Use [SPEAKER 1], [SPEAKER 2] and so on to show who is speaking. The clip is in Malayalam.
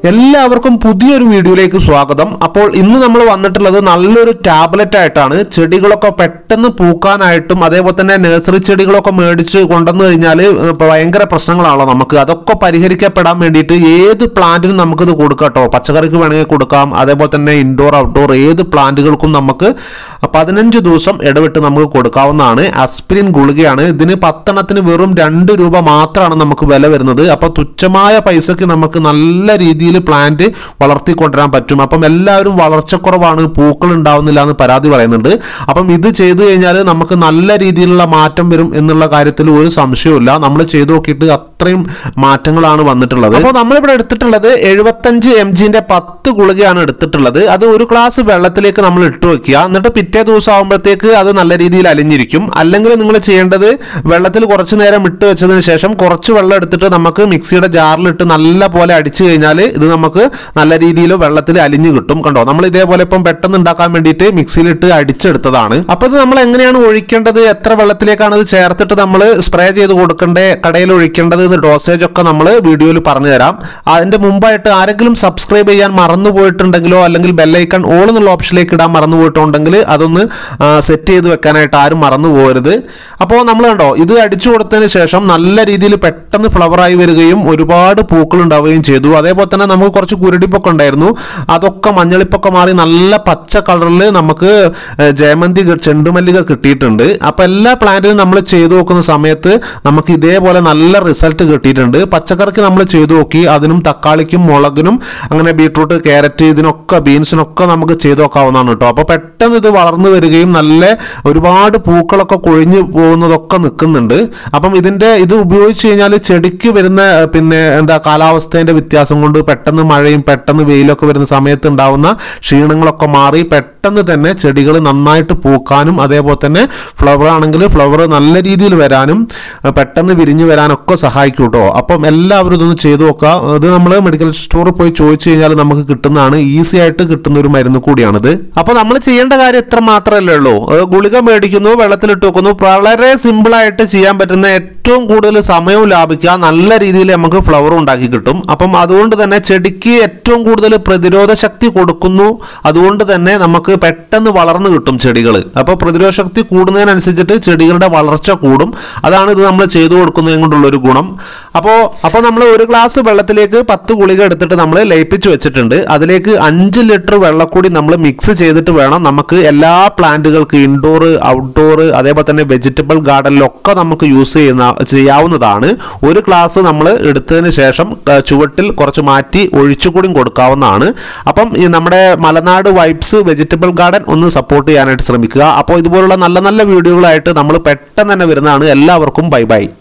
[SPEAKER 1] എല്ലാവർക്കും പുതിയൊരു വീഡിയോയിലേക്ക് സ്വാഗതം അപ്പോൾ ഇന്ന് നമ്മൾ വന്നിട്ടുള്ളത് നല്ലൊരു ടാബ്ലറ്റ് ആയിട്ടാണ് ചെടികളൊക്കെ പെട്ടെന്ന് പൂക്കാനായിട്ടും അതേപോലെ തന്നെ നഴ്സറി ചെടികളൊക്കെ മേടിച്ച് കൊണ്ടുവന്നു കഴിഞ്ഞാൽ ഭയങ്കര പ്രശ്നങ്ങളാണല്ലോ നമുക്ക് അതൊക്കെ പരിഹരിക്കപ്പെടാൻ വേണ്ടിയിട്ട് ഏത് പ്ലാന്റിനും നമുക്കിത് കൊടുക്കാം കേട്ടോ പച്ചക്കറിക്ക് വേണമെങ്കിൽ കൊടുക്കാം അതേപോലെ തന്നെ ഇൻഡോർ ഔട്ട്ഡോർ ഏത് പ്ലാന്റുകൾക്കും നമുക്ക് പതിനഞ്ച് ദിവസം ഇടവിട്ട് നമുക്ക് കൊടുക്കാവുന്നതാണ് അസ്പിരിൻ ഗുളികയാണ് ഇതിന് പത്തെണ്ണത്തിന് വെറും രണ്ട് രൂപ മാത്രമാണ് നമുക്ക് വില വരുന്നത് അപ്പോൾ തുച്ഛമായ പൈസക്ക് നമുക്ക് നല്ല രീതിയിൽ പ്ലാന്റ് വളർത്തിക്കൊണ്ടുവരാൻ പറ്റും അപ്പം എല്ലാവരും വളർച്ചക്കുറവാണ് പൂക്കൾ ഉണ്ടാവുന്നില്ല എന്ന് പരാതി പറയുന്നുണ്ട് അപ്പം ഇത് ചെയ്തു കഴിഞ്ഞാൽ നമുക്ക് നല്ല രീതിയിലുള്ള മാറ്റം വരും എന്നുള്ള കാര്യത്തിൽ ഒരു സംശയവുമില്ല നമ്മൾ ചെയ്തു നോക്കിയിട്ട് അത്രയും മാറ്റങ്ങളാണ് വന്നിട്ടുള്ളത് അപ്പോൾ നമ്മളിവിടെ എടുത്തിട്ടുള്ളത് എഴുപത്തഞ്ച് എം ജിന്റെ പത്ത് ഗുളികയാണ് എടുത്തിട്ടുള്ളത് അത് ഒരു ഗ്ലാസ് വെള്ളത്തിലേക്ക് നമ്മൾ ഇട്ട് വെക്കുക എന്നിട്ട് പിറ്റേ ദിവസം ആകുമ്പോഴത്തേക്ക് അത് നല്ല രീതിയിൽ അലിഞ്ഞിരിക്കും അല്ലെങ്കിൽ നിങ്ങൾ ചെയ്യേണ്ടത് വെള്ളത്തിൽ കുറച്ച് നേരം ഇട്ട് വെച്ചതിന് ശേഷം കുറച്ച് വെള്ളം എടുത്തിട്ട് നമുക്ക് മിക്സിയുടെ ജാറിലിട്ട് നല്ല പോലെ അടിച്ചു കഴിഞ്ഞാൽ ഇത് നമുക്ക് നല്ല രീതിയിൽ വെള്ളത്തിൽ അലിഞ്ഞു കിട്ടും കണ്ടോ നമ്മൾ ഇതേപോലെ ഇപ്പം പെട്ടെന്ന് ഉണ്ടാക്കാൻ വേണ്ടിയിട്ട് മിക്സിയിലിട്ട് അടിച്ചെടുത്തതാണ് അപ്പോൾ ഇത് നമ്മൾ എങ്ങനെയാണ് ഒഴിക്കേണ്ടത് എത്ര വെള്ളത്തിലേക്കാണ് ഇത് ചേർത്തിട്ട് നമ്മൾ സ്പ്രേ ചെയ്ത് കൊടുക്കേണ്ടത് കടയിൽ ഒഴിക്കേണ്ടത് ഡോസേജ് ഒക്കെ നമ്മൾ വീഡിയോയിൽ പറഞ്ഞു തരാം അതിന്റെ മുമ്പായിട്ട് ആരെങ്കിലും സബ്സ്ക്രൈബ് ചെയ്യാൻ മറന്നു പോയിട്ടുണ്ടെങ്കിലോ അല്ലെങ്കിൽ ബെല്ലൈക്കൺ ഓൾ എന്നുള്ള ഓപ്ഷനിലേക്ക് ഇടാൻ മറന്നു പോയിട്ടുണ്ടെങ്കിൽ അതൊന്ന് സെറ്റ് ചെയ്ത് വെക്കാനായിട്ട് ആരും മറന്നു പോകരുത് അപ്പോൾ നമ്മൾ കണ്ടോ ഇത് അടിച്ചു കൊടുത്തതിന് ശേഷം നല്ല രീതിയിൽ പെട്ടെന്ന് ഫ്ലവറായി വരികയും ഒരുപാട് പൂക്കൾ ഉണ്ടാവുകയും ചെയ്തു അതേപോലെ തന്നെ നമുക്ക് കുറച്ച് കുരുടിപ്പൊക്കെ ഉണ്ടായിരുന്നു അതൊക്കെ മഞ്ഞളിപ്പൊക്കെ മാറി നല്ല പച്ച കളറിൽ നമുക്ക് ഏഹ്, ജയമന്തി കി- ചെണ്ടുമല്ലിക കിട്ടിയിട്ടുണ്ട് അപ്പോൾ എല്ലാ പ്ലാന്റിനും നമ്മൾ ചെയ്തു നോക്കുന്ന സമയത്ത് നമുക്ക് ഇതേപോലെ നല്ല റിസൾട്ട് കിട്ടിയിട്ടുണ്ട് പച്ചക്കറിക്ക് നമ്മൾ ചെയ്തു നോക്കി അതിനും തക്കാളിക്കും മുളകിനും അങ്ങനെ ബീട്രൂട്ട് ക്യാരറ്റ് ഇതിനൊക്കെ ബീൻസിനൊക്കെ നമുക്ക് ചെയ്തു നോക്കാവുന്നതാണ് കേട്ടോ അപ്പോൾ പെട്ടെന്ന് ഇത് വളർന്നു വരികയും നല്ല ഒരുപാട് പൂക്കളൊക്കെ കൊഴിഞ്ഞു പോകുന്നതൊക്കെ നിൽക്കുന്നുണ്ട് അപ്പം ഇതിൻ്റെ ഇത് ഉപയോഗിച്ച് കഴിഞ്ഞാൽ ചെടിക്ക് വരുന്ന ഏഹ്, പിന്നെ എന്താ കാലാവസ്ഥേൻ്റെ വ്യത്യാസം കൊണ്ട് പെട്ടെന്ന് മഴയും പെട്ടെന്ന് വെയിലൊക്കെ വരുന്ന സമയത്ത് ഉണ്ടാവുന്ന ക്ഷീണങ്ങളൊക്കെ മാറി പെട്ടെന്ന് തന്നെ ചെടികൾ നന്നായിട്ട് പൂക്കാനും അതേപോലെ തന്നെ ഫ്ലവർ ആണെങ്കിൽ ഫ്ലവർ നല്ല രീതിയിൽ വരാനും ഏഹ്, പെട്ടെന്ന് വിരിഞ്ഞു വരാനൊക്കെ സഹായിക്കും കേട്ടോ അപ്പം എല്ലാവരും ഇതൊന്ന് ചെയ്തു നോക്കുക ഇത് നമ്മൾ മെഡിക്കൽ സ്റ്റോറിൽ പോയി ചോദിച്ചു കഴിഞ്ഞാൽ നമുക്ക് കിട്ടുന്നതാണ് ഈസി ആയിട്ട് കിട്ടുന്ന ഒരു മരുന്ന് കൂടിയാണിത് അപ്പോൾ നമ്മൾ ചെയ്യേണ്ട കാര്യം ഇത്ര മാത്രമല്ലേ ഉള്ളൂ ഏഹ്, ഗുളിക മേടിക്കുന്നു വെള്ളത്തിലിട്ട് വെക്കുന്നു വളരെ സിമ്പിൾ ആയിട്ട് ചെയ്യാൻ പറ്റുന്ന ഏറ്റവും കൂടുതൽ സമയവും ലാഭിക്കുക നല്ല രീതിയിൽ നമുക്ക് ഫ്ലവർ ഉണ്ടാക്കി കിട്ടും അപ്പം അതുകൊണ്ട് തന്നെ ചെടിക്ക് ഏറ്റവും കൂടുതൽ പ്രതിരോധ ശക്തി കൊടുക്കുന്നു അതുകൊണ്ട് തന്നെ നമുക്ക് പെട്ടെന്ന് വളർന്നു കിട്ടും ചെടികൾ അപ്പോൾ പ്രതിരോധ ശക്തി കൂടുന്നതിനനുസരിച്ചിട്ട് ചെടികളുടെ വളർച്ച കൂടും അതാണ് ഇത് നമ്മൾ ചെയ്തു കൊടുക്കുന്നതും കൊണ്ടുള്ള ഒരു ഗുണം അപ്പോൾ അപ്പോൾ നമ്മൾ ഒരു ഗ്ലാസ് വെള്ളത്തിലേക്ക് പത്ത് ഗുളിക എടുത്തിട്ട് നമ്മൾ ലയിപ്പിച്ച് വെച്ചിട്ടുണ്ട് അതിലേക്ക് അഞ്ച് ലിറ്റർ വെള്ളം കൂടി നമ്മൾ മിക്സ് ചെയ്തിട്ട് വേണം നമുക്ക് എല്ലാ പ്ലാന്റുകൾക്ക് ഇൻഡോർ ഔട്ട്ഡോർ അതേപോലെ തന്നെ വെജിറ്റബിൾ ഗാർഡനിലൊക്കെ നമുക്ക് യൂസ് ചെയ്യുന്ന ചെയ്യാവുന്നതാണ് ഒരു ഗ്ലാസ് നമ്മൾ എടുത്തതിന് ശേഷം ആ, ചുവട്ടിൽ കുറച്ച് മാറ്റി ഒഴിച്ചുകൂടി കൊടുക്കാവുന്നതാണ് അപ്പം ഈ നമ്മുടെ മലനാട് വൈബ്സ് വെജിറ്റബിൾ ഗാർഡൻ ഒന്ന് സപ്പോർട്ട് ചെയ്യാനായിട്ട് ശ്രമിക്കുക അപ്പോൾ ഇതുപോലുള്ള നല്ല നല്ല വീഡിയോകളായിട്ട് നമ്മൾ പെട്ടെന്ന് തന്നെ വരുന്നതാണ് എല്ലാവർക്കും ബൈ ബൈ